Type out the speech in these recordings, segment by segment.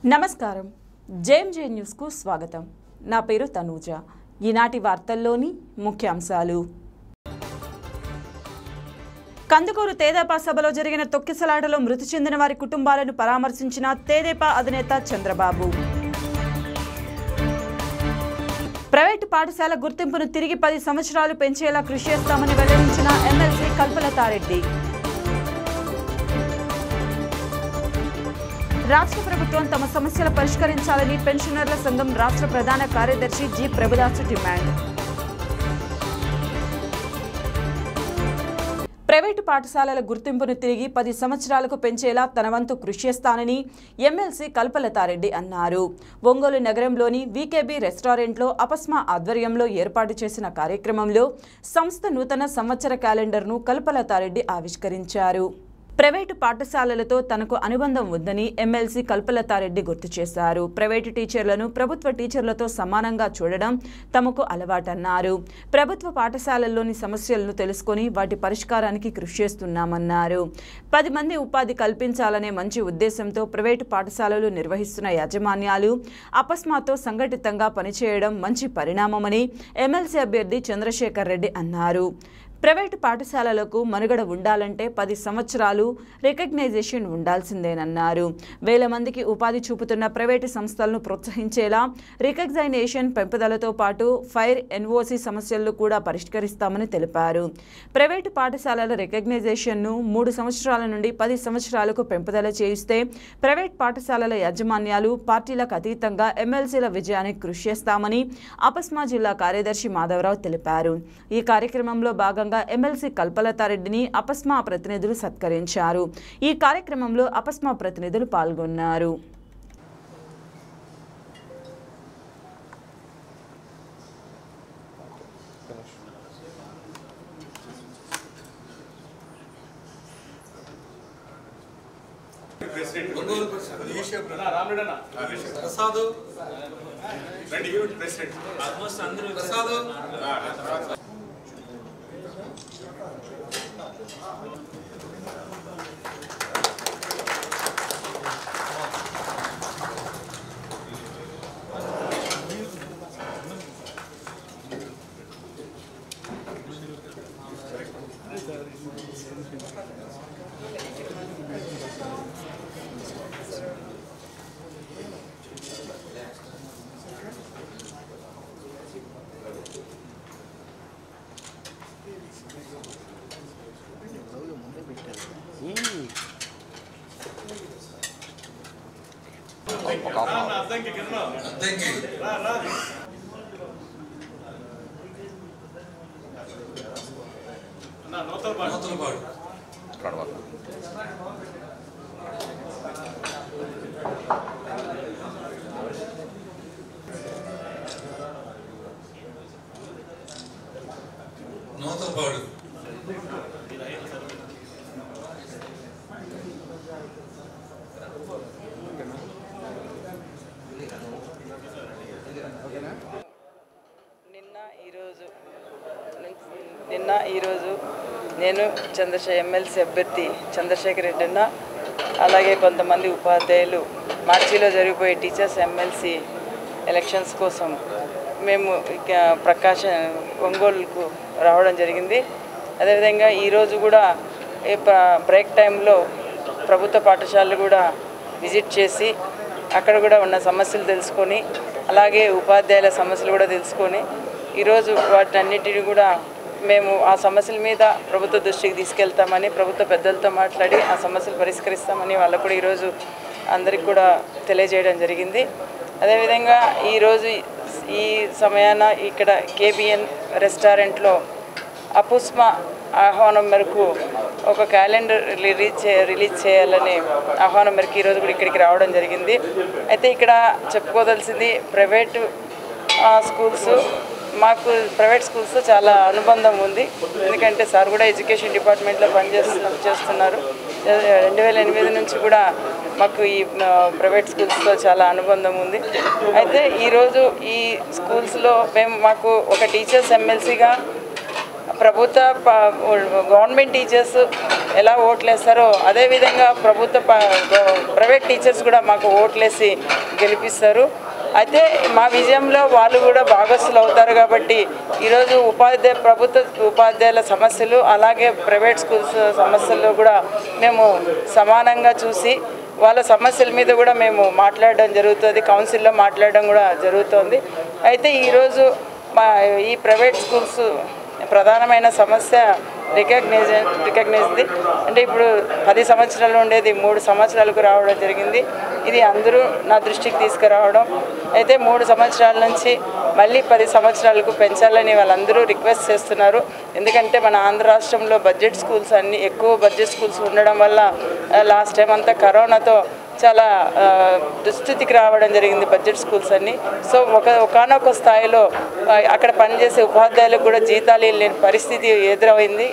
నమస్కారం జేఎంజే న్యూస్కు స్వాగతం నా పేరు తనూజ ఈనాటి వార్తల్లోని ముఖ్యాంశాలు కందుకూరు తేదేపా సభలో జరిగిన తొక్కిసలాటలో మృతి చెందిన వారి కుటుంబాలను పరామర్శించిన తేదేపా అధినేత చంద్రబాబు ప్రైవేటు పాఠశాల గుర్తింపును తిరిగి పది సంవత్సరాలు పెంచేలా కృషి చేస్తామని వెల్లడించిన ఎమ్మెల్సీ కల్పలతారెడ్డి రాష్ట్ర ప్రభుత్వం తమ సమస్యలు పరిష్కరించాలని పెన్షనర్ల సంఘం రాష్ట్ర ప్రధాన కార్యదర్శి జి ప్రభుదాసు డిమాండ్ ప్రైవేటు పాఠశాలల గుర్తింపును తిరిగి పది సంవత్సరాలకు పెంచేలా తన వంతు కృషి చేస్తానని ఎమ్మెల్సీ కల్పలతారెడ్డి అన్నారు ఒంగోలు నగరంలోని వీకేబీ రెస్టారెంట్లో అపస్మా ఆధ్వర్యంలో ఏర్పాటు చేసిన కార్యక్రమంలో సంస్థ నూతన సంవత్సర క్యాలెండర్ను కల్పలతారెడ్డి ఆవిష్కరించారు ప్రైవేటు పాఠశాలలతో తనకు అనుబంధం ఉందని ఎమ్మెల్సీ కల్పలతారెడ్డి గుర్తు చేశారు ప్రైవేటు టీచర్లను ప్రభుత్వ టీచర్లతో సమానంగా చూడడం తమకు అలవాటన్నారు ప్రభుత్వ పాఠశాలల్లోని సమస్యలను తెలుసుకొని వాటి పరిష్కారానికి కృషి చేస్తున్నామన్నారు పది మంది ఉపాధి కల్పించాలనే మంచి ఉద్దేశంతో ప్రైవేటు పాఠశాలలు నిర్వహిస్తున్న యాజమాన్యాలు అపస్మాతో సంఘటితంగా పనిచేయడం మంచి పరిణామమని ఎమ్మెల్సీ అభ్యర్థి చంద్రశేఖర్ రెడ్డి అన్నారు ప్రైవేటు పాఠశాలలకు మనుగడ ఉండాలంటే పది సంవత్సరాలు రికగ్నైజేషన్ ఉండాల్సిందేనన్నారు వేల మందికి ఉపాధి చూపుతున్న ప్రైవేటు సంస్థలను ప్రోత్సహించేలా రికగ్నైజేషన్ పెంపుదలతో పాటు ఫైర్ ఎన్ఓసి సమస్యలను కూడా పరిష్కరిస్తామని తెలిపారు ప్రైవేటు పాఠశాలల రికగ్నైజేషన్ను మూడు సంవత్సరాల నుండి పది సంవత్సరాలకు పెంపుదల చేయిస్తే ప్రైవేట్ పాఠశాలల యాజమాన్యాలు పార్టీలకు అతీతంగా ఎమ్మెల్సీల విజయానికి కృషి చేస్తామని అపస్మా జిల్లా కార్యదర్శి మాధవరావు తెలిపారు ఈ కార్యక్రమంలో భాగంగా ఎమ్మెల్సీ కల్పలతారెడ్డిని అపస్మా ప్రతినిధులు సత్కరించారు ఈ కార్యక్రమంలో అపస్మా ప్రతినిధులు పాల్గొన్నారు ఒంగోలు ప్రసాద్ ప్రసాద్ అద్దంకి నూతలపాడు నూతలపాడు నిన్న ఈరోజు నిన్న ఈరోజు నేను చంద్రశేఖర్ ఎమ్మెల్సీ అభ్యర్థి చంద్రశేఖర్ రెడ్డి అన్న అలాగే కొంతమంది ఉపాధ్యాయులు మార్చిలో జరిగిపోయే టీచర్స్ ఎమ్మెల్సీ ఎలక్షన్స్ కోసం మేము ఇక ప్రకాశ ఒంగోలుకు రావడం జరిగింది అదేవిధంగా ఈరోజు కూడా ఈ ప్ర- బ్రేక్ టైంలో ప్రభుత్వ పాఠశాలలు కూడా విజిట్ చేసి అక్కడ కూడా ఉన్న సమస్యలు తెలుసుకొని అలాగే ఉపాధ్యాయుల సమస్యలు కూడా తెలుసుకొని ఈరోజు వాటన్నిటిని కూడా మేము ఆ సమస్యల మీద ప్రభుత్వ దృష్టికి తీసుకెళ్తామని ప్రభుత్వ పెద్దలతో మాట్లాడి ఆ సమస్యలు పరిష్కరిస్తామని వాళ్ళకు కూడా ఈరోజు అందరికి కూడా తెలియజేయడం జరిగింది అదేవిధంగా ఈరోజు ఈ సమయాన ఇక్కడ కేబిఎన్ రెస్టారెంట్లో అపుస్మా ఆహ్వానం మేరకు ఒక క్యాలెండర్ రిలీజ్ చే రిలీజ్ చేయాలని ఆహ్వానం మేరకు ఈరోజు కూడా ఇక్కడికి రావడం జరిగింది అయితే ఇక్కడ చెప్పుకోదలసింది ప్రైవేటు ఆ, స్కూల్స్ మాకు ప్రైవేట్ స్కూల్స్తో చాలా అనుబంధం ఉంది ఎందుకంటే సార్ కూడా ఎడ్యుకేషన్ డిపార్ట్మెంట్లో పనిచేస్తు చేస్తున్నారు రెండు వేల ఎనిమిది నుంచి కూడా మాకు ఈ ఆ, ప్రైవేట్ స్కూల్స్తో చాలా అనుబంధం ఉంది అయితే ఈరోజు ఈ స్కూల్స్లో మేము మాకు ఒక టీచర్స్ ఎమ్మెల్సీగా ప్రభుత్వ ప- గవర్నమెంట్ టీచర్స్ ఎలా ఓట్లేస్తారో అదేవిధంగా ప్రభుత్వ ప- గ- ప్రైవేట్ టీచర్స్ కూడా మాకు ఓట్లేసి గెలిపిస్తారు అయితే మా విజయంలో వాళ్ళు కూడా భాగస్థులు అవుతారు కాబట్టి ఈరోజు ఉపాధ్యాయ ప్రభుత్వ ఉపాధ్యాయుల సమస్యలు అలాగే ప్రైవేట్ స్కూల్స్ సమస్యల్లో కూడా మేము సమానంగా చూసి వాళ్ళ సమస్యల మీద కూడా మేము మాట్లాడడం జరుగుతుంది కౌన్సిల్లో మాట్లాడడం కూడా జరుగుతుంది అయితే ఈరోజు మా ఈ ప్రైవేట్ స్కూల్స్ ప్రధానమైన సమస్య రికగ్నైజ్ రికగ్నైజ్ది అంటే ఇప్పుడు పది సంవత్సరాలు ఉండేది మూడు సంవత్సరాలకు రావడం జరిగింది ఇది అందరూ నా దృష్టికి తీసుకురావడం అయితే మూడు సంవత్సరాల నుంచి మళ్ళీ పది సంవత్సరాలకు పెంచాలని వాళ్ళందరూ రిక్వెస్ట్ చేస్తున్నారు ఎందుకంటే మన ఆంధ్ర రాష్ట్రంలో బడ్జెట్ స్కూల్స్ అన్ని ఎక్కువ బడ్జెట్ స్కూల్స్ ఉండడం వల్ల లాస్ట్ టైం అంతా కరోనాతో చాలా ఆ, దుస్థితికి రావడం జరిగింది బడ్జెట్ స్కూల్స్ అన్ని సో ఒక ఒకనొక స్థాయిలో ఆ, అక్కడ పనిచేసే ఉపాధ్యాయులకు కూడా జీతాలు లేని పరిస్థితి ఎదురైంది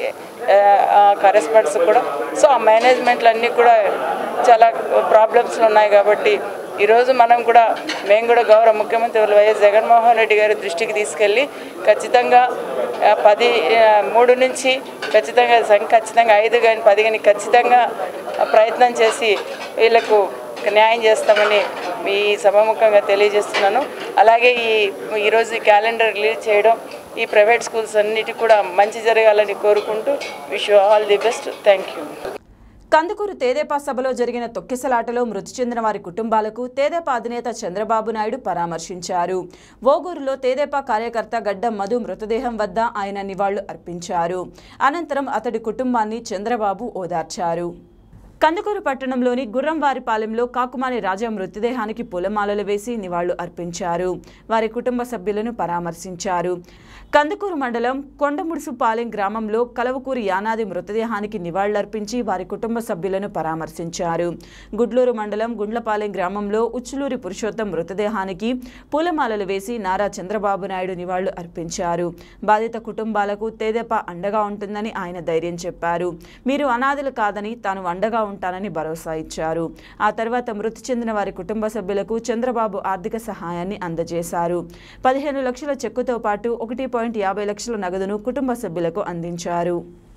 కరెస్పాండ్స్ కూడా సో ఆ మేనేజ్మెంట్లు అన్నీ కూడా చాలా ప్రాబ్లమ్స్ ఉన్నాయి కాబట్టి ఈరోజు మనం కూడా మేము కూడా గౌరవ ముఖ్యమంత్రి వైఎస్ జగన్మోహన్ రెడ్డి గారి దృష్టికి తీసుకెళ్ళి ఖచ్చితంగా ఆ, పది ఆ, మూడు నుంచి ఖచ్చితంగా సం- ఖచ్చితంగా ఐదు కానీ పది కానీ ఖచ్చితంగా ప్రయత్నం చేసి వీళ్ళకు న్యాయం చేస్తామని మీ సభాముఖంగా తెలియజేస్తున్నాను అలాగే ఈ ఈరోజు ఈ క్యాలెండర్ రిలీజ్ చేయడం ఈ ప్రైవేట్ స్కూల్స్ అన్నిటి కూడా మంచి జరగాలని కోరుకుంటూ wish all the best thank you Kandukur తేదేపా సభలో జరిగిన తొక్కిసలాటలో మృతి చెందిన వారి కుటుంబాలకు తేదేపా అధినేత చంద్రబాబు నాయుడు పరామర్శించారు ఓగూరులో తేదేపా కార్యకర్త గడ్డం మధు మృతదేహం వద్ద ఆయన నివాళులు అర్పించారు అనంతరం అతడి కుటుంబాన్ని చంద్రబాబు ఓదార్చారు కందుకూరు పట్టణంలోని గుర్రంవారిపాలెంలో కాకుమాని రాజా మృతదేహానికి పూలమాలలు వేసి నివాళులు అర్పించారు వారి కుటుంబ సభ్యులను పరామర్శించారు కందుకూరు మండలం కొండముడుసుపాలెం గ్రామంలో కలవకూరి యానాది మృతదేహానికి నివాళులర్పించి వారి కుటుంబ సభ్యులను పరామర్శించారు గుడ్లూరు మండలం గుండ్లపాలెం గ్రామంలో ఉచ్చులూరి పురుషోత్తం మృతదేహానికి పూలమాలలు వేసి నారా చంద్రబాబు నాయుడు నివాళులు అర్పించారు బాధిత కుటుంబాలకు తేదెప అండగా ఉంటుందని ఆయన ధైర్యం చెప్పారు మీరు అనాథలు కాదని తాను అండగా ఉంటానని భరోసా ఇచ్చారు ఆ తర్వాత మృతి చెందిన వారి కుటుంబ సభ్యులకు చంద్రబాబు ఆర్థిక సహాయాన్ని అందజేశారు పదిహేను లక్షల చెక్కుతో పాటు ఒకటి పాయింట్ యాభై లక్షల నగదును కుటుంబ సభ్యులకు అందించారు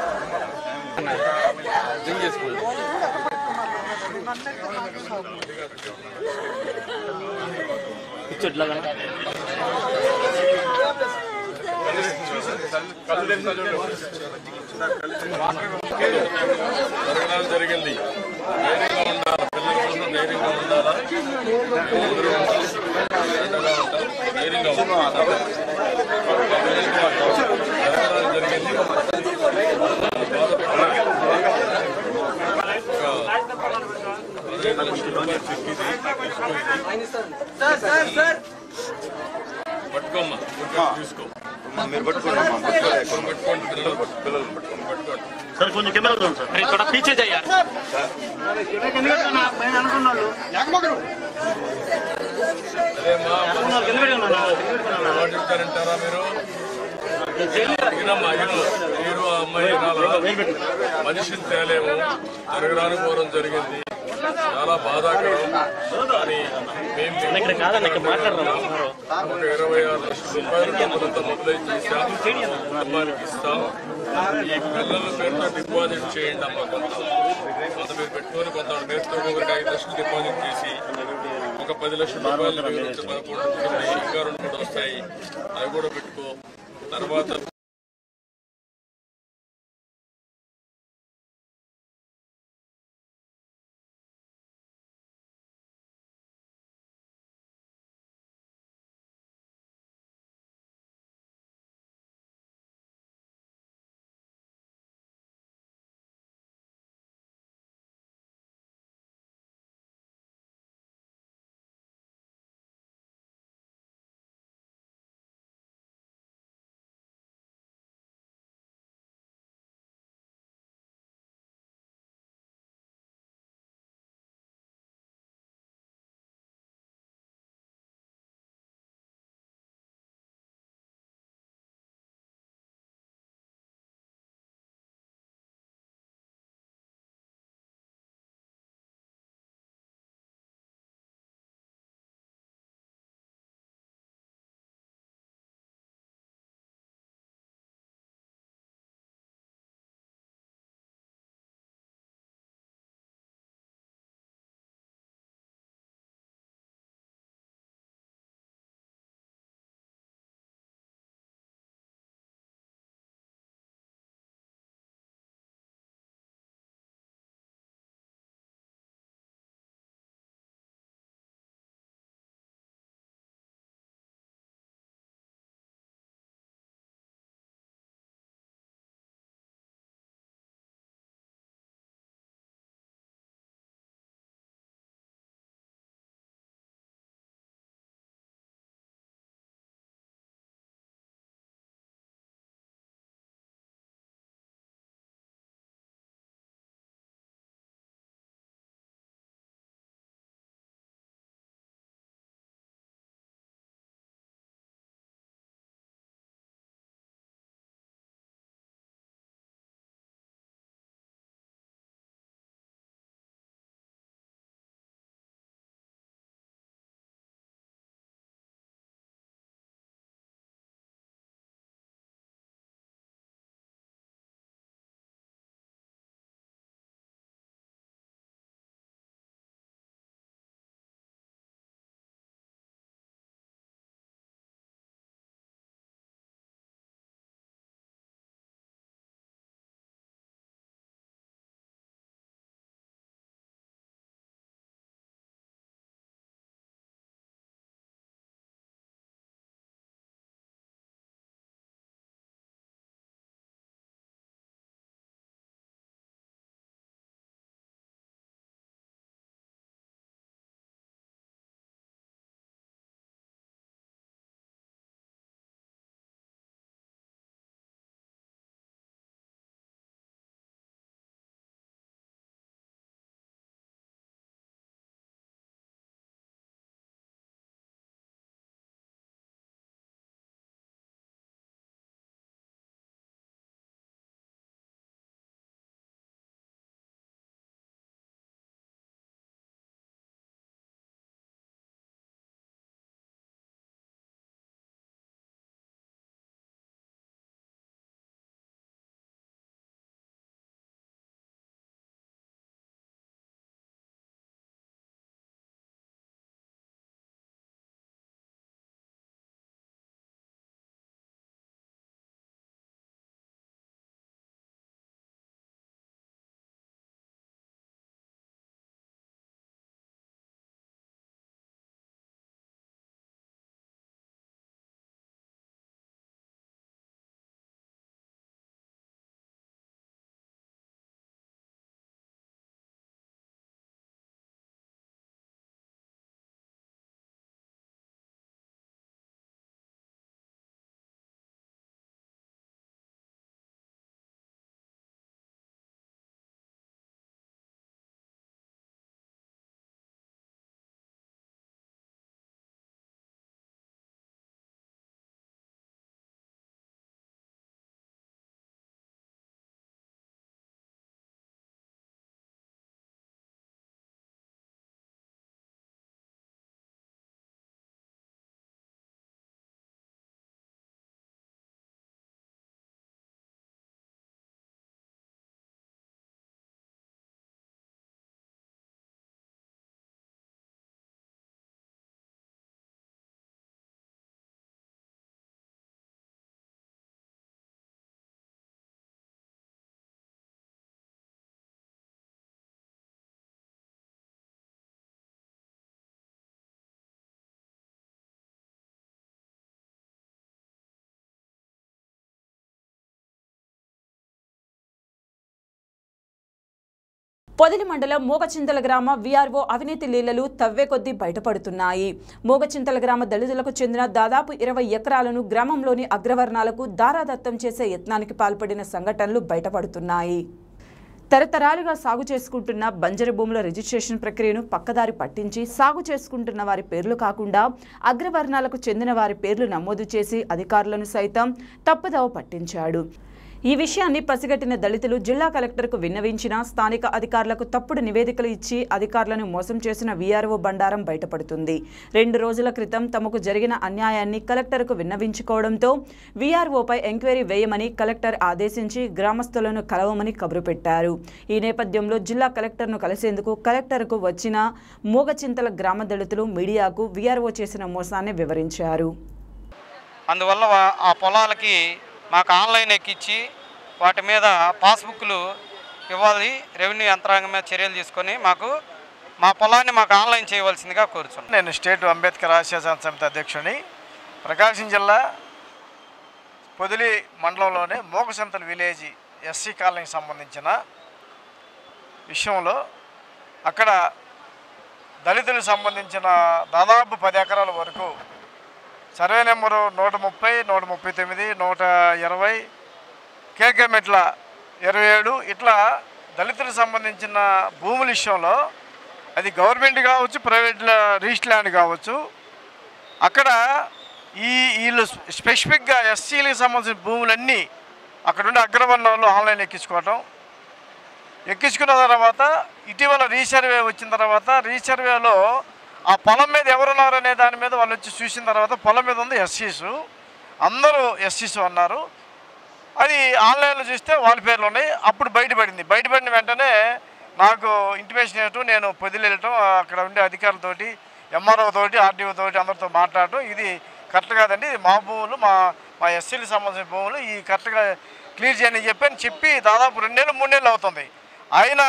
జరగడం జరిగింది ధైర్యంగా ఉండాలి పిల్లల కోసం ధైర్యంగా ఉండాలా అందరూ అండగా ఉంటాం ధైర్యంగా ఉండాలి జరగడం జరిగింది పదిహేను లక్షల రూపాయలు చెక్ ఇది పట్టుకోమ్మా తీసుకో మీరు పట్టుకోండి అమ్మా, పట్టుకోండి. పట్టుకోండి పిల్లలు పిల్లలు పట్టుకోండి పట్టుకోండి सर కొంచెం కెమెరా చూడండి సార్ नहीं, थोड़ा पीछे जाइए यार అదే మా మాట చెప్తారంటారా మీరు వినమ్మా విను మీరు ఆ అమ్మాయి వినాలా మనిషిని తేలేము జరగడానికి పోవడం జరిగింది చాలా బాధాకరం కానీ మేము మీకు ఇక్కడ కాదండి ఇక్కడ మాట్లాడదాం ఒక ఇరవై ఆరు లక్షల రూపాయలు డబ్బులంతా మొబిలైజ్ చేశాం కుటుంబానికి ఇస్తాం ఈ పిల్లల పేరుతో డిపాజిట్ చేయండి అమ్మా కొంత కొంత మీరు పెట్టుకొని కొంత పేరుతో ఒకరికి ఐదు లక్షలు డిపాజిట్ చేసి ఒక పది లక్షల రూపాయలు మీరు వచ్చి పదకొండు ఇంకా రెండు మూడు వస్తాయి అవి కూడా పెట్టుకో తర్వాత పొదిలి మండలం మూగచింతల గ్రామ వీఆర్ఓ అవినీతి లీలలు తవ్వే కొద్దీ బయటపడుతున్నాయి మూగచింతల గ్రామ దళితులకు చెందిన దాదాపు ఇరవై ఎకరాలను గ్రామంలోని అగ్రవర్ణాలకు దారాదత్తం చేసే యత్నానికి పాల్పడిన సంఘటనలు బయటపడుతున్నాయి తరతరాలుగా సాగు చేసుకుంటున్న బంజరు భూముల రిజిస్ట్రేషన్ ప్రక్రియను పక్కదారి పట్టించి సాగు చేసుకుంటున్న వారి పేర్లు కాకుండా అగ్రవర్ణాలకు చెందిన వారి పేర్లు నమోదు చేసి అధికారులను సైతం తప్పుదవ పట్టించాడు ఈ విషయాన్ని పసిగట్టిన దళితులు జిల్లా కలెక్టర్కు విన్నవించిన స్థానిక అధికారులకు తప్పుడు నివేదికలు ఇచ్చి అధికారులను మోసం చేసిన వీఆర్ఓ బండారం బయటపడుతుంది రెండు రోజుల క్రితం తమకు జరిగిన అన్యాయాన్ని కలెక్టర్కు విన్నవించుకోవడంతో వీఆర్ఓపై ఎంక్వైరీ వేయమని కలెక్టర్ ఆదేశించి గ్రామస్తులను కలవమని కబురు పెట్టారు ఈ నేపథ్యంలో జిల్లా కలెక్టర్ను కలిసేందుకు కలెక్టర్కు వచ్చిన మూగచింతల గ్రామ దళితులు మీడియాకు వీఆర్ఓ చేసిన మోసాన్ని వివరించారు అందువల్ల వా- ఆ పొలాలకి మాకు ఆన్లైన్ ఎక్కించి వాటి మీద పాస్బుక్లు ఇవ్వాలి రెవెన్యూ యంత్రాంగం మీద చర్యలు తీసుకొని మాకు మా పొలాన్ని మాకు ఆన్లైన్ చేయవలసిందిగా కోరుచున్నాను నేను స్టేట్ అంబేద్కర్ ఆశయాసన సమితి అధ్యక్షుని ప్రకాశం జిల్లా పొదిలి మండలంలోని మోకసంతల విలేజ్ ఎస్సీ కాలనీకి సంబంధించిన విషయంలో అక్కడ దళితులకు సంబంధించిన దాదాపు పది ఎకరాల వరకు సర్వే నెంబరు నూట ముప్పై నూట ముప్పై తొమ్మిది నూట ఇరవై కేకే మెట్ల ఇరవై ఏడు ఇట్లా దళితులకు సంబంధించిన భూముల విషయంలో అది గవర్నమెంట్ కావచ్చు ప్రైవేట్ రిజిస్టర్ ల్యాండ్ కావచ్చు అక్కడ ఈ వీళ్ళు స్పెసిఫిక్గా ఎస్సీలకు సంబంధించిన భూములన్నీ అక్కడ ఉండే అగ్రవర్ణాలు ఆన్లైన్ ఎక్కించుకోవటం ఎక్కించుకున్న తర్వాత ఇటీవల రీసర్వే వచ్చిన తర్వాత రీసర్వేలో ఆ పొలం మీద ఎవరున్నారు అనే దాని మీద వాళ్ళు వచ్చి చూసిన తర్వాత పొలం మీద ఉంది ఎస్సీస్ అందరూ ఎస్సీస్ అన్నారు అది ఆన్లైన్లో చూస్తే వాళ్ళ పేర్లు ఉన్నాయి అప్పుడు బయటపడింది బయటపడిన వెంటనే నాకు ఇంటిమేషన్ ఇవ్వటం నేను పొదిలి వెళ్ళటం అక్కడ ఉండే అధికారులతోటి ఎంఆర్ఓ తోటి ఆర్డీఓ తోటి అందరితో మాట్లాడటం ఇది కరెక్ట్ కాదండి ఇది మా భూములు మా మా ఎస్సీలకు సంబంధించిన భూములు ఈ కరెక్ట్గా క్లియర్ చేయని చెప్పి అని చెప్పి దాదాపు రెండేళ్ళు మూడేళ్ళు అవుతుంది అయినా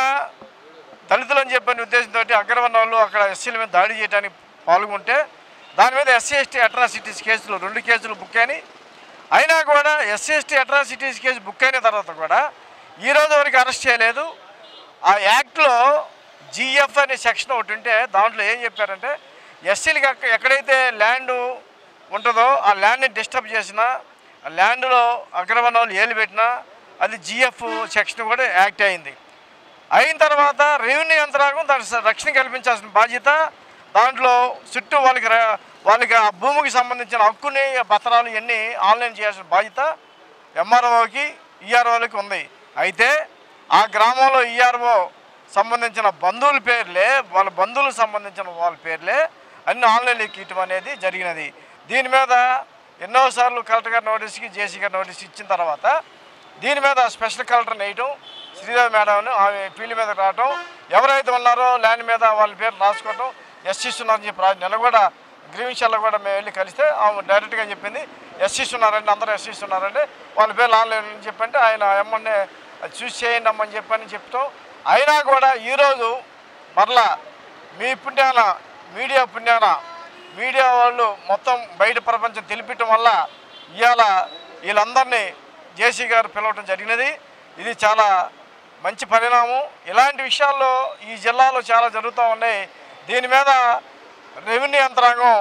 దళితులు అని చెప్పిన ఉద్దేశంతో అగ్రవర్ణ వాళ్ళు అక్కడ ఎస్సీల మీద దాడి చేయడానికి పాల్గొంటే దాని మీద ఎస్సీ ఎస్టీ అట్రాసిటీస్ కేసులు రెండు కేసులు బుక్ అని అయినా కూడా SC ST atrocities case book అయిన తర్వాత కూడా ఈ రోజు వరకు అరెస్ట్ చేయలేదు ఆ యాక్ట్లో జిఎఫ్ అనే సెక్షన్ ఒకటి ఉంటే దాంట్లో ఏం చెప్పారంటే ఎస్సీలకి అక్క- ఎక్కడైతే ల్యాండ్ ఉంటుందో ఆ ల్యాండ్ని డిస్టర్బ్ చేసినా ఆ ల్యాండ్లో అగ్రవర్ణ వాళ్ళు ఏలు పెట్టినా అది జిఎఫ్ సెక్షన్ కూడా యాక్ట్ అయింది అయిన తర్వాత రెవెన్యూ యంత్రాంగం దాని స- రక్షణ కల్పించాల్సిన బాధ్యత దాంట్లో చుట్టూ వాళ్ళకి ర- వాళ్ళకి ఆ భూమికి సంబంధించిన హక్కుని పత్రాలు ఇవన్నీ ఆన్లైన్ చేయాల్సిన బాధ్యత ఎంఆర్ఓకి ఈఆర్ఓలకి ఉంది అయితే ఆ గ్రామంలో ఈఆర్ఓ సంబంధించిన బంధువుల పేర్లే వాళ్ళ బంధువులకు సంబంధించిన వాళ్ళ పేర్లే అన్ని ఆన్లైన్ ఎక్కియటం అనేది జరిగినది దీని మీద ఎన్నోసార్లు కలెక్టర్ గారి నోటీస్కి జేసీ గారి నోటీస్ ఇచ్చిన తర్వాత దీని మీద స్పెషల్ కలెక్టర్ వేయటం శ్రీదేవి మేడంని ఆమె ఫీల్డ్ మీద రావటం ఎవరైతే ఉన్నారో ల్యాండ్ మీద వాళ్ళ పేరు రాసుకోవటం ఎస్సీస్ ఉన్నారని చెప్పి రా- నిన్న కూడా గ్రీవించాల్లో కూడా మేము వెళ్ళి కలిస్తే ఆమె డైరెక్ట్గా చెప్పింది ఎస్సీస్ ఉన్నారండి అందరూ ఎస్సీస్ ఉన్నారండి వాళ్ళ పేర్లు ఆన్లైన్ అని చెప్పంటే ఆయన ఎమ్మన్నే చూసి చేయండి అమ్మని చెప్పని చెప్తాం అయినా కూడా ఈరోజు మరలా మీ పుణ్యాన మీడియా పుణ్యాన మీడియా వాళ్ళు మొత్తం బయట ప్రపంచం తెలిపటం వల్ల ఇవాళ వీళ్ళందరినీ జేసీ గారు పిలవటం జరిగినది ఇది చాలా మంచి పరిణామం ఇలాంటి విషయాల్లో ఈ జిల్లాలో చాలా జరుగుతూ ఉన్నాయి దీని మీద రెవెన్యూ యంత్రాంగం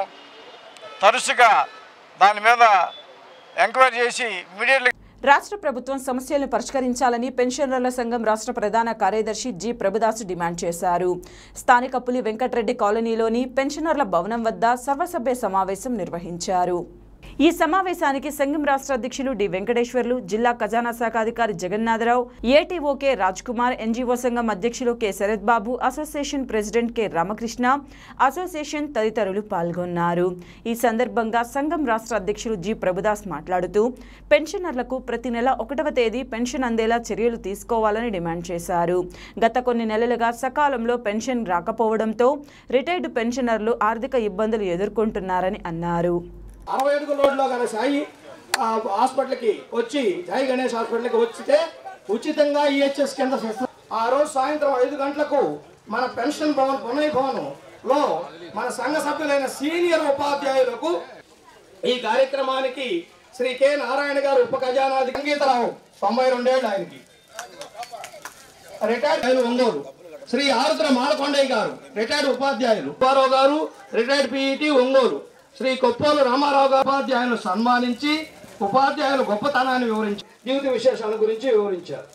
తరచుగా దాని మీద ఎంక్వైరీ చేసి ఇమీడియట్లీ రాష్ట్ర ప్రభుత్వం సమస్యలను పరిష్కరించాలని పెన్షనర్ల సంఘం రాష్ట్ర ప్రధాన కార్యదర్శి జి ప్రభుదాస్ డిమాండ్ చేశారు స్థానిక పులి వెంకటరెడ్డి కాలనీలోని పెన్షనర్ల భవనం వద్ద సర్వసభ్య సమావేశం నిర్వహించారు ఈ సమావేశానికి సంఘం రాష్ట్ర అధ్యక్షులు డి వెంకటేశ్వర్లు జిల్లా ఖజానా శాఖ అధికారి జగన్నాథరావు ఏటీఓకే రాజ్ కుమార్ ఎన్జీఓ సంఘం అధ్యక్షులు K Sarath Babu association president K Ramakrishna association తదితరులు పాల్గొన్నారు ఈ సందర్భంగా సంఘం రాష్ట్ర అధ్యక్షులు జి ప్రభుదాస్ మాట్లాడుతూ పెన్షనర్లకు ప్రతి నెల ఒకటవ తేదీ పెన్షన్ అందేలా చర్యలు తీసుకోవాలని డిమాండ్ చేశారు గత కొన్ని నెలలుగా సకాలంలో పెన్షన్ రాకపోవడంతో రిటైర్డ్ పెన్షనర్లు ఆర్థిక ఇబ్బందులు ఎదుర్కొంటున్నారని అన్నారు అరవై అడుగు రోడ్లో కనుక సాయి ఆ, హాస్పిటల్కి వచ్చి సాయి గణేష్ హాస్పిటల్కి వచ్చితే ఉచితంగా ఈహెచ్ఎస్ కింద చేస్తారు ఆ రోజు సాయంత్రం ఐదు గంటలకు మన పెన్షన్ భవన్ పునయ్ భవన్లో మన సంఘ సభ్యులైన సీనియర్ ఉపాధ్యాయులకు ఈ కార్యక్రమానికి శ్రీ కె నారాయణ గారు ఉప ఖజానాధి సంగీతరావు తొంభై రెండేళ్ళు ఆయనకి రిటైర్డ్ ఆయన ఒంగోలు శ్రీ ఆరుద్ర మాలకొండయ్య గారు రిటైర్డ్ ఉపాధ్యాయులు ఉపారావు గారు రిటైర్డ్ పీఈటీ ఒంగోలు శ్రీ కొప్పోలు రామారావు గారు ఉపాధ్యాయులను సన్మానించి ఉపాధ్యాయుల గొప్పతనాన్ని వివరించి జీవిత విశేషాల గురించి వివరించారు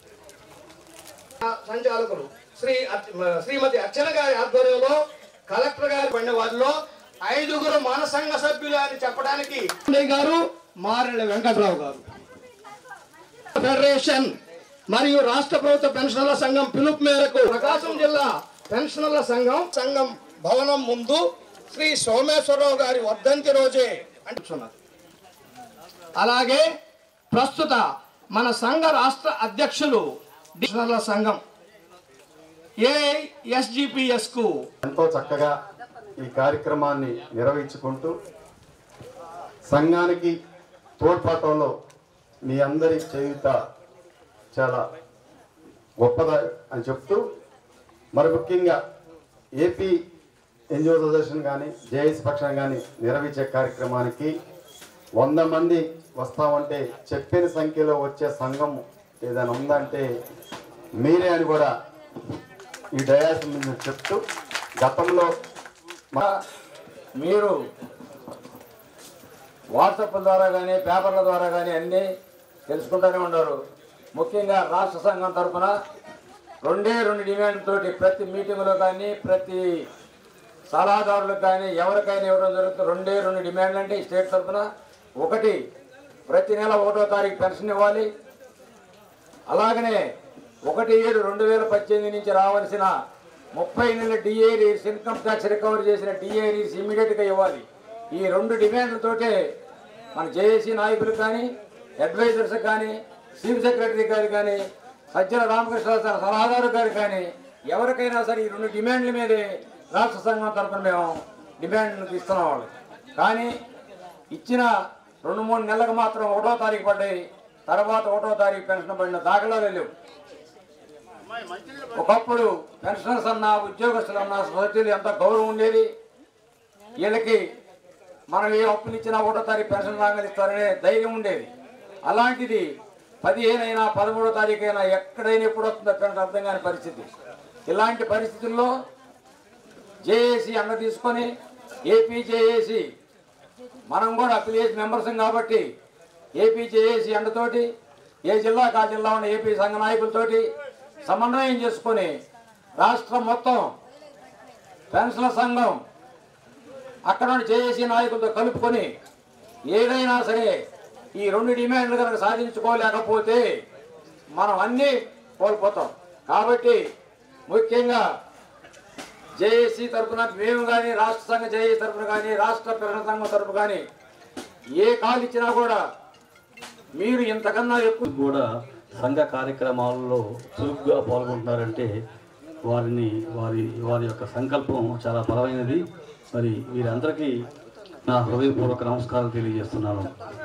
సంచాలకులు శ్రీ అర్చ- శ్రీమతి అర్చన గారి ఆధ్వర్యంలో కలెక్టర్ గారి పడిన వారిలో ఐదుగురు మానసంఘ సభ్యులు అని చెప్పడానికి గారు మారెళ్ళ వెంకట్రావు గారు ఫెడరేషన్ మరియు రాష్ట్ర ప్రభుత్వ పెన్షనర్ల సంఘం పిలుపు మేరకు ప్రకాశం జిల్లా పెన్షనర్ల సంఘం సంఘం భవనం ముందు శ్రీ సోమేశ్వరరావు గారి వర్ధంతి రోజే అంటున్నారు అలాగే ప్రస్తుత మన సంఘ రాష్ట్ర అధ్యక్షులు పెన్షనర్ల సంఘం ఏఎస్జిపిఎస్ కు ఎంతో చక్కగా ఈ కార్యక్రమాన్ని నిర్వహించుకుంటూ సంఘానికి తోడ్పడటంలో మీ అందరి చేయుత చాలా గొప్పద అని చెప్తూ మరి ముఖ్యంగా ఏపీ ఎన్జిఓ అసోసియేషన్ కానీ జేఏసీ పక్షం కానీ నిర్వహించే కార్యక్రమానికి వంద మంది వస్తామంటే చెప్పిన సంఖ్యలో వచ్చే సంఘం ఏదైనా ఉందంటే మీరే అని కూడా ఈ డయాస్ మీద చెప్తూ గతంలో మా మీరు వాట్సాప్ ద్వారా కానీ పేపర్ల ద్వారా కానీ అన్నీ తెలుసుకుంటూనే ఉన్నారు ముఖ్యంగా రాష్ట్ర సంఘం తరఫున రెండే రెండు డిమాండ్ తోటి ప్రతి మీటింగ్లో కానీ ప్రతి సలహాదారులకు కానీ ఎవరికైనా ఇవ్వడం జరుగుతుంది రెండే రెండు డిమాండ్లు అంటే ఈ స్టేట్ తరఫున ఒకటి ప్రతి నెల ఒకటో తారీఖు పెన్షన్ ఇవ్వాలి అలాగనే ఒకటి ఏడు రెండు వేల పద్దెనిమిది నుంచి రావాల్సిన ముప్పై నెలల DA arrears income tax recovery చేసిన డిఏ రీర్స్ ఇమీడియట్గా ఇవ్వాలి ఈ రెండు డిమాండ్లతోటే మన జేఏసీ నాయకులు కానీ అడ్వైజర్స్ కానీ చీఫ్ సెక్రటరీ గారు కానీ సజ్జల రామకృష్ణ సలహాదారు గారు కానీ ఎవరికైనా సరే ఈ రెండు డిమాండ్ల మీదే రాష్ట్ర సంఘం తరఫున మేము డిమాండ్లు ఇస్తున్నాం వాళ్ళు కానీ ఇచ్చిన రెండు మూడు నెలలకు మాత్రం ఒకటో తారీఖు పడ్డాయి తర్వాత ఒకటో తారీఖు పెన్షన్ పడిన దాఖలాలు లేవు ఒకప్పుడు పెన్షనర్స్ అన్న ఉద్యోగస్తులు అన్న సొసైటీలు ఎంత గౌరవం ఉండేది వీళ్ళకి మనం ఏ అప్పులు ఇచ్చినా ఒకటో తారీఖు పెన్షన్ రాగానే ఇస్తారనే ధైర్యం ఉండేది అలాంటిది పదిహేను అయినా పదమూడో తారీఖు అయినా ఎక్కడైనా ఎప్పుడు వస్తుందో పెన్షన్ అర్థం కాని పరిస్థితి ఇలాంటి పరిస్థితుల్లో జేఏసీ అండ తీసుకొని ఏపీ జేఏసీ మనం కూడా అఫిలియేట్ మెంబర్స్ కాబట్టి ఏపీ జేఏసీ అండతోటి ఏ జిల్లాకు ఆ జిల్లా ఉన్న ఏపీ సంఘ నాయకులతోటి సమన్వయం చేసుకొని రాష్ట్రం మొత్తం పెన్షన్ల సంఘం అక్కడ నుండి జేఏసీ నాయకులతో కలుపుకొని ఏదైనా సరే ఈ రెండు డిమాండ్లు కనుక సాధించుకోలేకపోతే మనం అన్నీ కోల్పోతాం కాబట్టి ముఖ్యంగా జేఏసీ తరఫున మేము కానీ రాష్ట్ర సంఘ జేఏసీ తరఫున కానీ రాష్ట్ర పెన్షన్ సంఘం తరఫు కానీ ఏ కాల్ ఇచ్చినా కూడా మీరు ఇంతకన్నా ఎక్కువ కూడా సంఘ కార్యక్రమాలలో చురుగ్గా పాల్గొంటున్నారంటే వారిని వారి వారి యొక్క సంకల్పం చాలా బలమైనది మరి వీరందరికీ నా హృదయపూర్వక నమస్కారం తెలియజేస్తున్నాను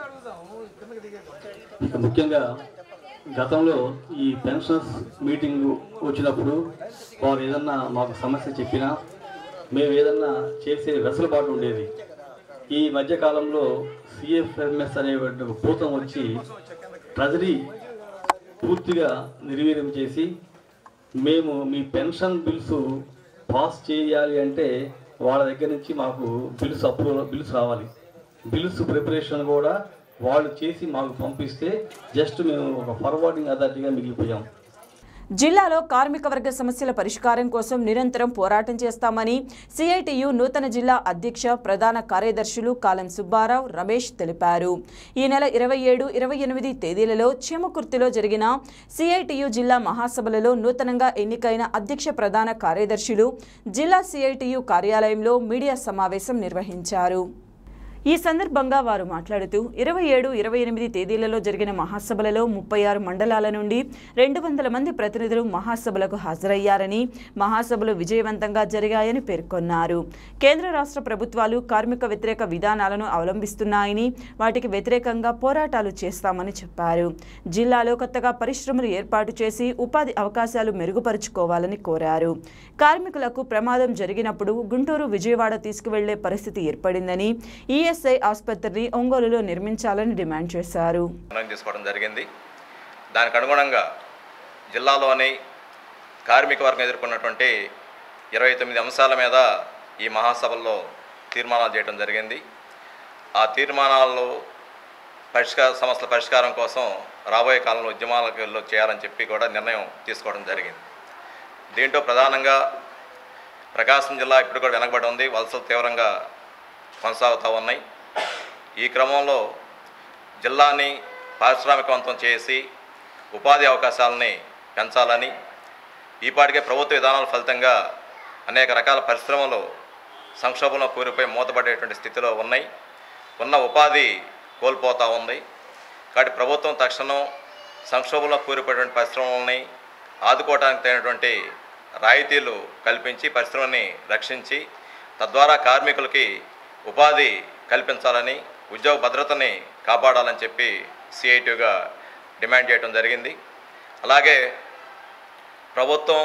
ఇక ముఖ్యంగా గతంలో ఈ పెన్షన్స్ మీటింగ్ వచ్చినప్పుడు వారు ఏదన్నా మాకు సమస్య చెప్పినా మేము ఏదన్నా చేసే వెసులుబాటు ఉండేది ఈ మధ్యకాలంలో సిఎఫ్ఎంఎస్ అనే ఒక భూతం వచ్చి ట్రెజరీ పూర్తిగా నిర్వీర్యం చేసి మేము మీ పెన్షన్ బిల్స్ పాస్ చేయాలి అంటే వాళ్ళ దగ్గర నుంచి మాకు బిల్స్ అప్రూవల్ బిల్స్ రావాలి బిల్స్ ప్రిపరేషన్ కూడా వాళ్ళు చేసి మాకు పంపిస్తే జస్ట్ మేము ఒక ఫార్వర్డింగ్ అథారిటీగా మిగిలిపోయాం జిల్లాలో కార్మిక వర్గ సమస్యల పరిష్కారం కోసం నిరంతరం పోరాటం చేస్తామని సిఐటియు నూతన జిల్లా అధ్యక్ష ప్రధాన కార్యదర్శులు కాలం సుబ్బారావు రమేష్ తెలిపారు ఈ నెల ఇరవై ఏడు ఇరవై ఎనిమిది తేదీలలో చీమకుర్తిలో జరిగిన సిఐటియు జిల్లా మహాసభలలో నూతనంగా ఎన్నికైన అధ్యక్ష ప్రధాన కార్యదర్శులు జిల్లా సిఐటియు కార్యాలయంలో మీడియా సమావేశం నిర్వహించారు ఈ సందర్భంగా వారు మాట్లాడుతూ ఇరవై ఏడు ఇరవై ఎనిమిది తేదీలలో జరిగిన మహాసభలలో ముప్పై ఆరు మండలాల నుండి రెండు వందల మంది ప్రతినిధులు మహాసభలకు హాజరయ్యారని మహాసభలు విజయవంతంగా జరిగాయని పేర్కొన్నారు కేంద్ర రాష్ట్ర ప్రభుత్వాలు కార్మిక వ్యతిరేక విధానాలను అవలంబిస్తున్నాయని వాటికి వ్యతిరేకంగా పోరాటాలు చేస్తామని చెప్పారు జిల్లాలో కొత్తగా పరిశ్రమలు ఏర్పాటు చేసి ఉపాధి అవకాశాలు మెరుగుపరుచుకోవాలని కోరారు కార్మికులకు ప్రమాదం జరిగినప్పుడు గుంటూరు విజయవాడ తీసుకువెళ్లే పరిస్థితి ఏర్పడిందని ఈఎస్ఐ ఆసుపత్రిని ఒంగోలులో నిర్మించాలని డిమాండ్ చేశారు నిర్ణయం తీసుకోవడం జరిగింది దానికి అనుగుణంగా జిల్లాలోని కార్మిక వర్గం ఎదుర్కొన్నటువంటి ఇరవై తొమ్మిది అంశాల మీద ఈ మహాసభల్లో తీర్మానాలు చేయడం జరిగింది ఆ తీర్మానాల్లో పరిష్కార సమస్యల పరిష్కారం కోసం రాబోయే కాలంలో ఉద్యమాలకు చేయాలని చెప్పి కూడా నిర్ణయం తీసుకోవడం జరిగింది దీంట్లో ప్రధానంగా ప్రకాశం జిల్లా ఇప్పుడు కూడా వెనకబడి ఉంది వలసలు తీవ్రంగా కొనసాగుతూ ఉన్నాయి ఈ క్రమంలో జిల్లాని పారిశ్రామికవంతం చేసి ఉపాధి అవకాశాలని పెంచాలని ఈపాటికే ప్రభుత్వ విధానాల ఫలితంగా అనేక రకాల పరిశ్రమలు సంక్షోభంలో కూరిపోయి మూతపడేటువంటి స్థితిలో ఉన్నాయి ఉన్న ఉపాధి కోల్పోతూ ఉంది కాబట్టి ప్రభుత్వం తక్షణం సంక్షోభంలో కూరిపోయేటువంటి పరిశ్రమలని ఆదుకోవడానికి తగినటువంటి రాయితీలు కల్పించి పరిశ్రమని రక్షించి తద్వారా కార్మికులకి ఉపాధి కల్పించాలని ఉద్యోగ భద్రతని కాపాడాలని చెప్పి సిఐటిగా డిమాండ్ చేయడం జరిగింది అలాగే ప్రభుత్వం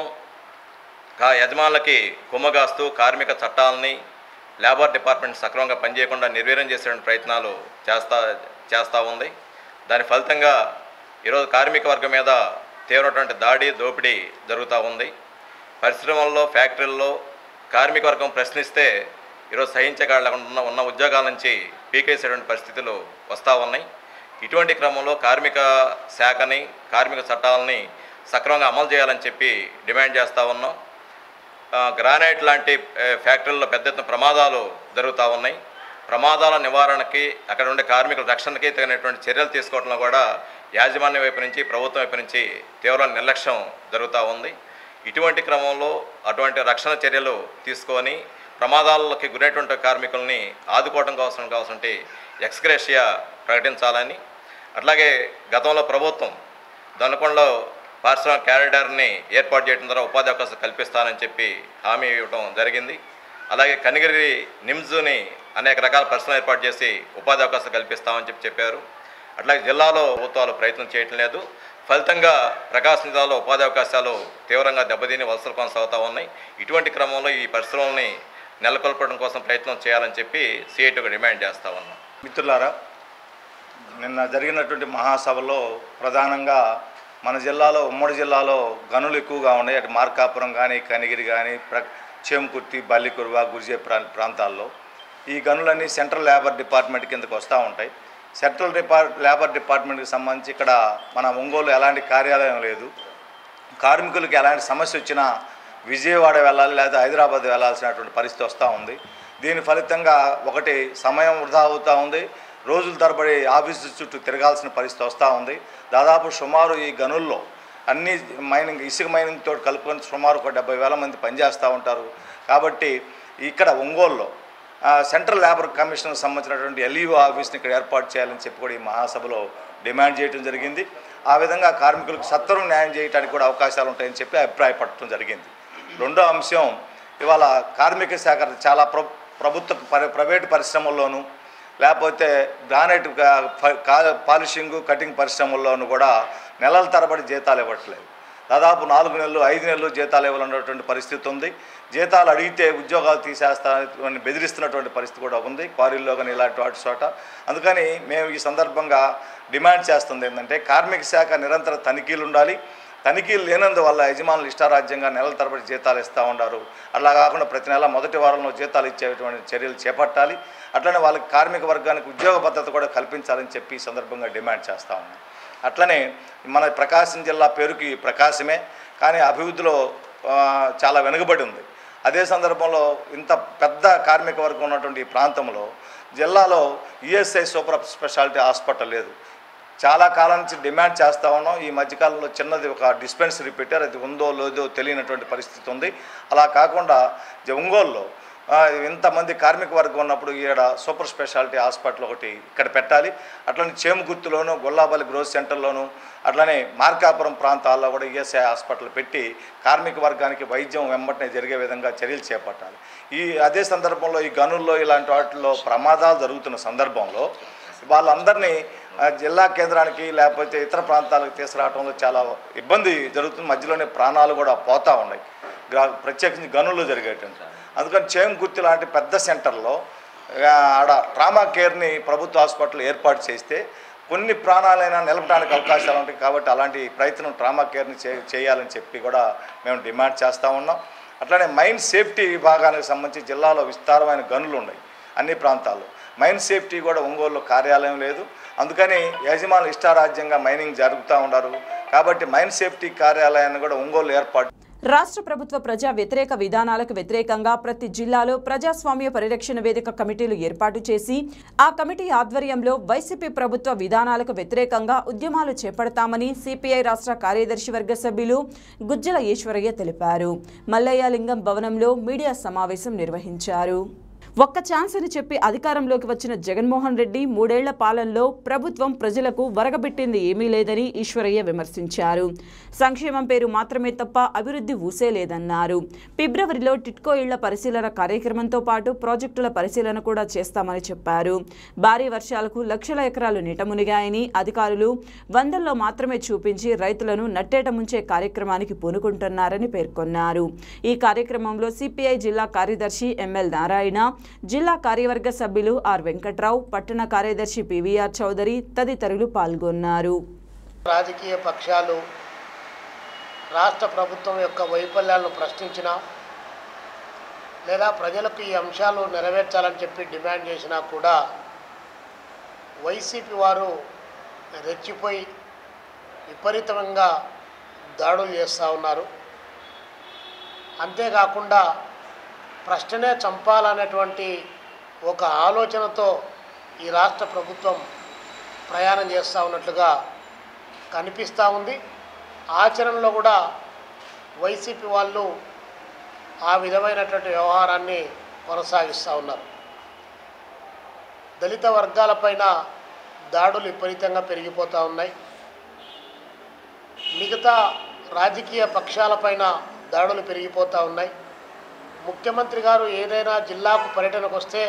కా యజమానులకి కుమ్మగాస్తూ కార్మిక చట్టాలని లేబర్ డిపార్ట్మెంట్ సక్రమంగా పనిచేయకుండా నిర్వీర్యం చేసే ప్రయత్నాలు చేస్తా చేస్తూ ఉంది దాని ఫలితంగా ఈరోజు కార్మిక వర్గం మీద తీవ్రమైనటువంటి దాడి దోపిడీ జరుగుతూ ఉంది పరిశ్రమల్లో ఫ్యాక్టరీల్లో కార్మిక వర్గం ప్రశ్నిస్తే ఈరోజు సహించగల ఉన్న ఉన్న ఉద్యోగాల నుంచి పీకేసేటువంటి పరిస్థితులు వస్తూ ఉన్నాయి ఇటువంటి క్రమంలో కార్మిక శాఖని కార్మిక చట్టాలని సక్రమంగా అమలు చేయాలని చెప్పి డిమాండ్ చేస్తూ ఉన్నాం ఆ, గ్రానైట్ లాంటి ఏ, ఫ్యాక్టరీల్లో పెద్ద ఎత్తున ప్రమాదాలు జరుగుతూ ఉన్నాయి ప్రమాదాల నివారణకి అక్కడ ఉండే కార్మికుల రక్షణకి తగినటువంటి చర్యలు తీసుకోవడంలో కూడా యాజమాన్య వైపు నుంచి ప్రభుత్వం వైపు నుంచి తీవ్ర నిర్లక్ష్యం జరుగుతూ ఉంది ఇటువంటి క్రమంలో అటువంటి రక్షణ చర్యలు తీసుకొని ప్రమాదాలకి గురైనటువంటి కార్మికుల్ని ఆదుకోవడం కోసం కావాల్సిన ఎక్స్గ్రేషియా ప్రకటించాలని అట్లాగే గతంలో ప్రభుత్వం దొనకొండలో పారిశ్రామిక క్యారిడార్ని ఏర్పాటు చేయడం ద్వారా ఉపాధి అవకాశాలు కల్పిస్తానని చెప్పి హామీ ఇవ్వడం జరిగింది అలాగే కనిగిరి నిమ్స్ని అనేక రకాల పరిశ్రమలు ఏర్పాటు చేసి ఉపాధి అవకాశాలు కల్పిస్తామని చెప్పి చెప్పారు అట్లాగే జిల్లాలో ప్రభుత్వాలు ప్రయత్నం చేయటం లేదు ఫలితంగా ప్రకాశం జిల్లాలో ఉపాధి అవకాశాలు తీవ్రంగా దెబ్బతిని వలసలు కొనసాగుతూ ఉన్నాయి ఇటువంటి క్రమంలో ఈ పరిశ్రమల్ని నెలకొల్పడం కోసం ప్రయత్నం చేయాలని చెప్పి సిఐటికి డిమాండ్ చేస్తా ఉన్నాం మిత్రులారా నిన్న జరిగినటువంటి మహాసభలో ప్రధానంగా మన జిల్లాలో ఉమ్మడి జిల్లాలో గనులు ఎక్కువగా ఉన్నాయి అటు మార్కాపురం కానీ కనిగిరి కానీ ప్ర చేమకుర్తి బల్లికురువ గురిజే ప్రా ప్రాంతాల్లో ఈ గనులన్నీ సెంట్రల్ లేబర్ డిపార్ట్మెంట్ కిందకు వస్తూ ఉంటాయి సెంట్రల్ డిపార్ట్ లేబర్ డిపార్ట్మెంట్కి సంబంధించి ఇక్కడ మన ఒంగోలు ఎలాంటి కార్యాలయం లేదు కార్మికులకు ఎలాంటి సమస్య వచ్చినా విజయవాడ వెళ్ళాలి లేదా హైదరాబాద్ వెళ్ళాల్సినటువంటి పరిస్థితి వస్తూ ఉంది దీని ఫలితంగా ఒకటి సమయం వృధా అవుతూ ఉంది రోజుల తరబడి ఆఫీసు చుట్టూ తిరగాల్సిన పరిస్థితి వస్తూ ఉంది దాదాపు సుమారు ఈ గనుల్లో అన్ని మైనింగ్ ఇసుక మైనింగ్ తోటి కలుపుకొని సుమారు ఒక డెబ్బై వేల మంది పనిచేస్తూ ఉంటారు కాబట్టి ఇక్కడ ఒంగోలులో ఆ, సెంట్రల్ లేబర్ కమిషన్కి సంబంధించినటువంటి ఎల్ఈఓ ఆఫీస్ని ఇక్కడ ఏర్పాటు చేయాలని చెప్పి కూడా ఈ మహాసభలో డిమాండ్ చేయడం జరిగింది ఆ విధంగా కార్మికులకు సత్వరం న్యాయం చేయడానికి కూడా అవకాశాలు ఉంటాయని చెప్పి అభిప్రాయపడటం జరిగింది రెండో అంశం ఇవాళ కార్మిక శాఖ చాలా ప్ర ప్రభుత్వ పరి- ప్రైవేటు పరిశ్రమల్లోనూ లేకపోతే గ్రానైట్ గా- ప- కా- పాలిషింగ్ కటింగ్ పరిశ్రమల్లోనూ కూడా నెలల తరబడి జీతాలు ఇవ్వట్లేదు దాదాపు నాలుగు నెలలు ఐదు నెలలు జీతాలు ఇవ్వాలన్నటువంటి పరిస్థితి ఉంది జీతాలు అడిగితే ఉద్యోగాలు తీసేస్తామని బెదిరిస్తున్నటువంటి పరిస్థితి కూడా ఉంది క్వారీల్లో కానీ ఇలాంటి వాటి చోట అందుకని మేము ఈ సందర్భంగా డిమాండ్ చేస్తుంది ఏంటంటే కార్మిక శాఖ నిరంతర తనిఖీలు ఉండాలి తనిఖీలు లేనందువల్ల యజమానులు ఇష్టారాజ్యంగా నెలల తరబడి జీతాలు ఇస్తూ ఉన్నారు అలా కాకుండా ప్రతి నెల మొదటి వారంలో జీతాలు ఇచ్చేటువంటి చర్యలు చేపట్టాలి అట్లనే వాళ్ళకి కార్మిక వర్గానికి ఉద్యోగ భద్రత కూడా కల్పించాలని చెప్పి ఈ సందర్భంగా డిమాండ్ చేస్తూ ఉన్నాం అట్లనే మన ప్రకాశం జిల్లా పేరుకి ప్రకాశమే కానీ అభివృద్ధిలో ఆ, చాలా వెనుకబడి ఉంది అదే సందర్భంలో ఇంత పెద్ద కార్మిక వర్గం ఉన్నటువంటి ఈ ప్రాంతంలో జిల్లాలో ఈఎస్ఐ సూపర్ స్పెషాలిటీ హాస్పిటల్ లేదు చాలా కాలం నుంచి డిమాండ్ చేస్తూ ఉన్నాం ఈ మధ్యకాలంలో చిన్నది ఒక డిస్పెన్సరీ పెట్టారు అది ఉందో లేదో తెలియనటువంటి పరిస్థితి ఉంది అలా కాకుండా జ- ఒంగోలులో ఆ, ఇంతమంది కార్మిక వర్గం ఉన్నప్పుడు ఈడ సూపర్ స్పెషాలిటీ హాస్పిటల్ ఒకటి ఇక్కడ పెట్టాలి అట్లనే చేమగుర్తులోను గొల్లాబల్లి గ్రోత్ సెంటర్లోను అట్లనే మార్కాపురం ప్రాంతాల్లో కూడా ఈఎస్ఐ హాస్పిటల్ పెట్టి కార్మిక వర్గానికి వైద్యం వెంబటనే జరిగే విధంగా చర్యలు చేపట్టాలి ఈ అదే సందర్భంలో ఈ గనుల్లో ఇలాంటి వాటిల్లో ప్రమాదాలు జరుగుతున్న సందర్భంలో వాళ్ళందరినీ ఆ, జిల్లా కేంద్రానికి లేకపోతే ఇతర ప్రాంతాలకు తీసుకురావడంలో చాలా ఇబ్బంది జరుగుతుంది మధ్యలోనే ప్రాణాలు కూడా పోతూ ఉన్నాయి గ్రా ప్రత్యేకించి గనుల్లో జరిగేటువంటి అందుకని చేమకుర్తి లాంటి పెద్ద సెంటర్లో ఆ, ఆడ ట్రామా కేర్ని ప్రభుత్వ హాస్పిటల్ ఏర్పాటు చేస్తే కొన్ని ప్రాణాలైనా నిలపడానికి అవకాశాలు ఉంటాయి కాబట్టి అలాంటి ప్రయత్నం ట్రామా కేర్ని చే చేయాలని చెప్పి కూడా మేము డిమాండ్ చేస్తూ ఉన్నాం అట్లానే మైన్ సేఫ్టీ విభాగానికి సంబంధించి జిల్లాలో విస్తారమైన గనులు ఉన్నాయి అన్ని ప్రాంతాల్లో మైన్ సేఫ్టీ కూడా ఒంగోలులో కార్యాలయం లేదు అందుకని యజమానులు ఇష్టారాజ్యంగా మైనింగ్ జరుగుతూ ఉన్నారు కాబట్టి మైన్ సేఫ్టీ కార్యాలయాన్ని కూడా ఒంగోలు ఏర్పాటు రాష్ట్ర ప్రభుత్వ ప్రజా వ్యతిరేక విధానాలకు వ్యతిరేకంగా ప్రతి జిల్లాలో ప్రజాస్వామ్య పరిరక్షణ వేదిక కమిటీలు ఏర్పాటు చేసి ఆ కమిటీ ఆధ్వర్యంలో వైసీపీ ప్రభుత్వ విధానాలకు వ్యతిరేకంగా ఉద్యమాలు చేపడతామని సిపిఐ రాష్ట్ర కార్యదర్శి వర్గ సభ్యులు గుజ్జల ఈశ్వరయ్య తెలిపారు మల్లయ్య లింగం భవనంలో మీడియా సమావేశం నిర్వహించారు ఒక్క ఛాన్స్ అని చెప్పి అధికారంలోకి వచ్చిన జగన్మోహన్ రెడ్డి మూడేళ్ల పాలనలో ప్రభుత్వం ప్రజలకు వరగబెట్టింది ఏమీ లేదని ఈశ్వరయ్య విమర్శించారు సంక్షేమం పేరు మాత్రమే తప్ప అభివృద్ధి ఊసే లేదన్నారు ఫిబ్రవరిలో టిట్కో ఇళ్ల పరిశీలన కార్యక్రమంతో పాటు ప్రాజెక్టుల పరిశీలన కూడా చేస్తామని చెప్పారు భారీ వర్షాలకు లక్షల ఎకరాలు నీట మునిగాయని అధికారులు వందల్లో మాత్రమే చూపించి రైతులను నట్టేట ముంచే కార్యక్రమానికి పూనుకుంటున్నారని పేర్కొన్నారు ఈ కార్యక్రమంలో సిపిఐ జిల్లా కార్యదర్శి ఎంఎల్ నారాయణ జిల్లా కార్యవర్గ సభ్యులు ఆర్ వెంకట్రావు పట్టణ కార్యదర్శి పివిఆర్ చౌదరి తదితరులు పాల్గొన్నారు రాజకీయ పక్షాలు రాష్ట్ర ప్రభుత్వం యొక్క వైఫల్యాలను ప్రశ్నించినా లేదా ప్రజలకు ఈ అంశాలు నెరవేర్చాలని చెప్పి డిమాండ్ చేసినా కూడా వైసీపీ వారు రెచ్చిపోయి విపరీతంగా దాడులు చేస్తూ ఉన్నారు అంతేకాకుండా ప్రశ్ననే చంపాలనేటువంటి ఒక ఆలోచనతో ఈ రాష్ట్ర ప్రభుత్వం ప్రయాణం చేస్తూ ఉన్నట్లుగా కనిపిస్తూ ఉంది ఆచరణలో కూడా వైసీపీ వాళ్ళు ఆ విధమైనటువంటి వ్యవహారాన్ని కొనసాగిస్తూ ఉన్నారు దళిత వర్గాలపైన దాడులు విపరీతంగా పెరిగిపోతూ ఉన్నాయి మిగతా రాజకీయ పక్షాలపైన దాడులు పెరిగిపోతూ ఉన్నాయి ముఖ్యమంత్రి గారు ఏదైనా జిల్లాకు పర్యటనకు వస్తే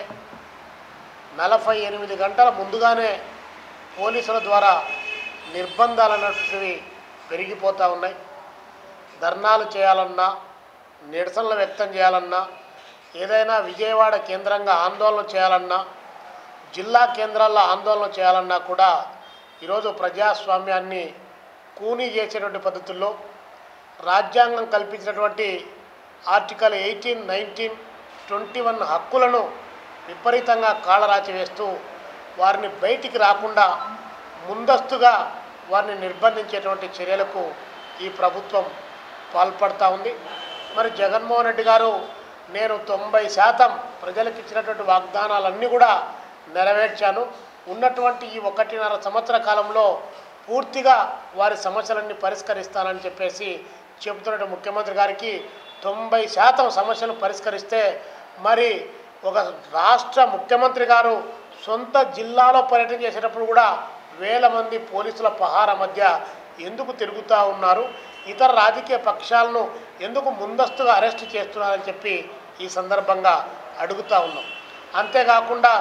నలభై ఎనిమిది గంటల ముందుగానే పోలీసుల ద్వారా నిర్బంధాలు అన్నటువంటివి పెరిగిపోతూ ఉన్నాయి ధర్నాలు చేయాలన్నా నిరసనలు వ్యక్తం చేయాలన్నా ఏదైనా విజయవాడ కేంద్రంగా ఆందోళన చేయాలన్నా జిల్లా కేంద్రాల్లో ఆందోళన చేయాలన్నా కూడా ఈరోజు ప్రజాస్వామ్యాన్ని కూనీ చేసేటువంటి పద్ధతుల్లో రాజ్యాంగం కల్పించినటువంటి article eighteen nineteen twenty one హక్కులను విపరీతంగా కాళరాచి వేస్తూ వారిని బయటికి రాకుండా ముందస్తుగా వారిని నిర్బంధించేటువంటి చర్యలకు ఈ ప్రభుత్వం పాల్పడతా ఉంది మరి జగన్మోహన్ రెడ్డి గారు నేను తొంభై శాతం ప్రజలకు ఇచ్చినటువంటి వాగ్దానాలన్నీ కూడా నెరవేర్చాను ఉన్నటువంటి ఈ ఒకటిన్నర సంవత్సర కాలంలో పూర్తిగా వారి సమస్యలన్నీ పరిష్కరిస్తానని చెప్పేసి చెబుతున్న ముఖ్యమంత్రి గారికి తొంభై శాతం సమస్యలు పరిష్కరిస్తే మరి ఒక రాష్ట్ర ముఖ్యమంత్రి గారు సొంత జిల్లాలో పర్యటన చేసేటప్పుడు కూడా వేల మంది పోలీసుల పహార మధ్య ఎందుకు తిరుగుతూ ఉన్నారు ఇతర రాజకీయ పక్షాలను ఎందుకు ముందస్తుగా అరెస్ట్ చేస్తున్నారని చెప్పి ఈ సందర్భంగా అడుగుతూ ఉన్నాం అంతేకాకుండా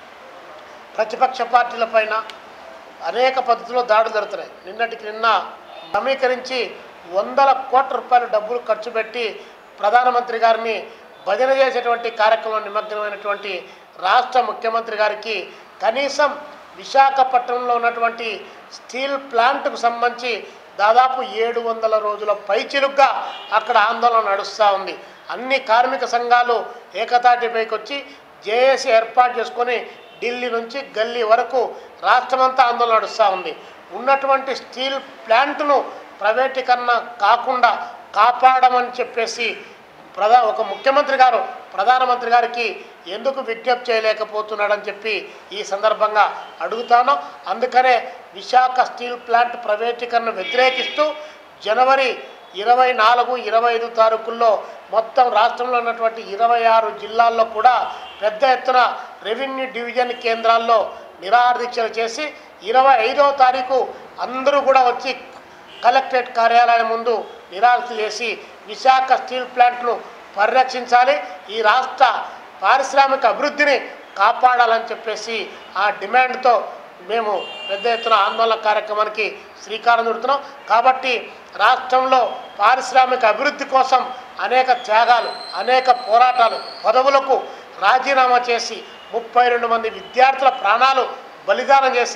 ప్రతిపక్ష పార్టీలపైన అనేక పద్ధతిలో దాడులు జరుగుతున్నాయి నిన్నటికి నిన్న సమీకరించి వందల కోట్ల రూపాయల డబ్బులు ఖర్చు పెట్టి ప్రధానమంత్రి గారిని భజన చేసేటువంటి కార్యక్రమంలో నిమగ్నమైనటువంటి రాష్ట్ర ముఖ్యమంత్రి గారికి కనీసం విశాఖపట్నంలో ఉన్నటువంటి స్టీల్ ప్లాంట్కు సంబంధించి దాదాపు ఏడు వందల రోజుల పైచిలుగ్గా అక్కడ ఆందోళన నడుస్తూ ఉంది అన్ని కార్మిక సంఘాలు ఏకతాటిపైకి వచ్చి జేఏసీ ఏర్పాటు చేసుకొని ఢిల్లీ నుంచి గల్లీ వరకు రాష్ట్రమంతా ఆందోళన నడుస్తూ ఉంది ఉన్నటువంటి స్టీల్ ప్లాంట్ను ప్రైవేటీకరణ కాకుండా కాపాడమని చెప్పేసి ప్రధా ఒక ముఖ్యమంత్రి గారు ప్రధానమంత్రి గారికి ఎందుకు విజ్ఞప్తి చేయలేకపోతున్నాడని చెప్పి ఈ సందర్భంగా అడుగుతాను అందుకనే విశాఖ స్టీల్ ప్లాంట్ ప్రైవేటీకరణ వ్యతిరేకిస్తూ జనవరి ఇరవై నాలుగు ఇరవై ఐదు తారీఖుల్లో మొత్తం రాష్ట్రంలో ఉన్నటువంటి ఇరవై ఆరు జిల్లాల్లో కూడా పెద్ద ఎత్తున రెవెన్యూ డివిజన్ కేంద్రాల్లో నిరాదీక్షలు చేసి ఇరవై ఐదవ తారీఖు అందరూ కూడా వచ్చి కలెక్టరేట్ కార్యాలయం ముందు నిరాశ చేసి విశాఖ స్టీల్ ప్లాంట్ను పరిరక్షించాలి ఈ రాష్ట్ర పారిశ్రామిక అభివృద్ధిని కాపాడాలని చెప్పేసి ఆ డిమాండ్తో మేము పెద్ద ఎత్తున ఆందోళన కార్యక్రమానికి శ్రీకారం చుడుతున్నాం కాబట్టి రాష్ట్రంలో పారిశ్రామిక అభివృద్ధి కోసం అనేక త్యాగాలు అనేక పోరాటాలు పదవులకు రాజీనామా చేసి ముప్పై రెండు మంది విద్యార్థుల ప్రాణాలు బలిదానం చేసి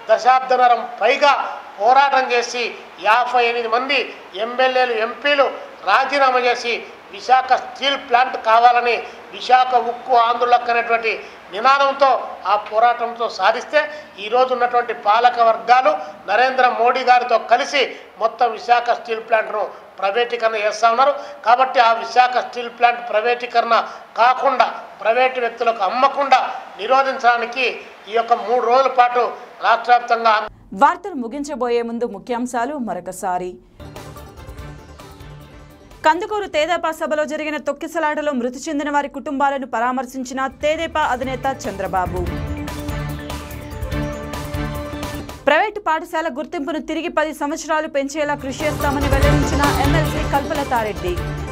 దశాబ్దనరం పైగా పోరాటం చేసి యాభై ఎనిమిది మంది ఎమ్మెల్యేలు ఎంపీలు రాజీనామా చేసి విశాఖ స్టీల్ ప్లాంట్ కావాలని విశాఖ ఉక్కు ఆందోళన అనేటువంటి నినాదంతో ఆ పోరాటంతో సాధిస్తే ఈరోజు ఉన్నటువంటి పాలక వర్గాలు నరేంద్ర మోడీ గారితో కలిసి మొత్తం విశాఖ స్టీల్ ప్లాంట్ను ప్రైవేటీకరణ చేస్తూ ఉన్నారు కాబట్టి ఆ విశాఖ స్టీల్ ప్లాంట్ ప్రైవేటీకరణ కాకుండా ప్రైవేటు వ్యక్తులకు అమ్మకుండా నిరోధించడానికి ఈ యొక్క మూడు రోజుల పాటు రాష్ట్ర వ్యాప్తంగా వార్తలు ముగించబోయే ముందు ముఖ్యాంశాలు మరొకసారి కందుకూరు తేదేపా సభలో జరిగిన తొక్కిసలాటలో మృతి చెందిన వారి కుటుంబాలను పరామర్శించిన తేదేపా అధినేత చంద్రబాబు ప్రైవేటు పాఠశాల గుర్తింపును తిరిగి పది సంవత్సరాలు పెంచేలా కృషి చేస్తామని వెల్లడించిన ఎమ్మెల్సీ కల్పలతారెడ్డి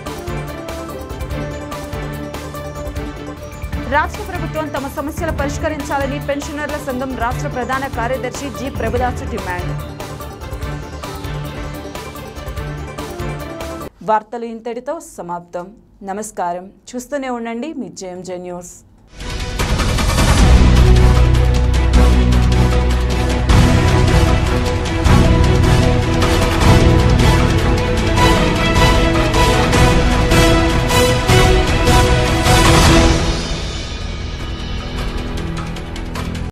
రాష్ట్ర ప్రభుత్వం తమ సమస్యలు పరిష్కరించాలని పెన్షనర్ల సంఘం రాష్ట్ర ప్రధాన కార్యదర్శి జి ప్రభుదాసు డిమాండ్ వార్తలు ఇంతటితో సమాప్తం నమస్కారం చూస్తూనే ఉండండి మీ జేఎంజే న్యూస్